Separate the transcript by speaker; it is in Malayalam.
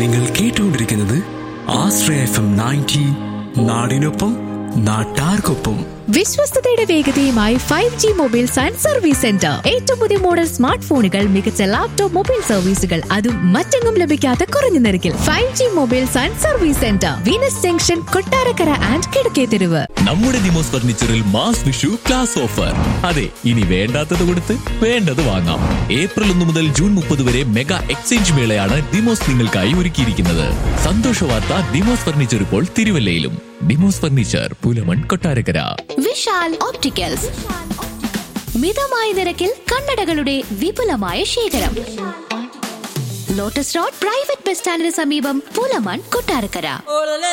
Speaker 1: നിങ്ങൾ കേട്ടുകൊണ്ടിരിക്കുന്നത് ആശ്രയ എഫ് എം നയൻറ്റി നാടിനൊപ്പം നാട്ടാർക്കൊപ്പം
Speaker 2: വിശ്വസ്തയുടെ വേഗതയുമായി five G mobile and service centre ഏറ്റവും പുതിയ മോഡൽ സ്മാർട്ട് ഫോണുകൾ മികച്ച ലാപ്ടോപ്പ് മൊബൈൽ സർവീസുകൾ അതും മറ്റെങ്ങും ലഭിക്കാത്ത കുറഞ്ഞ നിരക്കിൽ five G mobile and service centre Venus junction Kottarakkara and Kizhakketheruvu
Speaker 3: നമ്മുടെ ദിമോസ് ഫർണിച്ചറിൽ മാസ് വിഷു ക്ലാസ് ഓഫർ അതെ ഇനി വേണ്ടാത്തത് കൊടുത്ത് വേണ്ടത് വാങ്ങാം ഏപ്രിൽ ഒന്ന് മുതൽ ജൂൺ മുപ്പത് വരെ മെഗാ എക്സ്ചേഞ്ച് മേളയാണ് ദിമോസ് നിങ്ങൾക്കായി ഒരുക്കിയിരിക്കുന്നത് സന്തോഷ വാർത്ത ദിമോസ് ഫർണിച്ചർ ഇപ്പോൾ തിരുവല്ലയിലും ഡിമോസ് ഫർണിച്ചർ പുലമൺ കൊട്ടാരക്കര
Speaker 4: വിശാൽ ഓപ്റ്റിക്കൽസ് മിതമായ നിരക്കിൽ കണ്ണടകളുടെ വിപുലമായ ശേഖരം ലോട്ടസ് റോഡ് പ്രൈവറ്റ് ബസ് സ്റ്റാൻഡിന് സമീപം പൂലമൺ കൊട്ടാരക്കര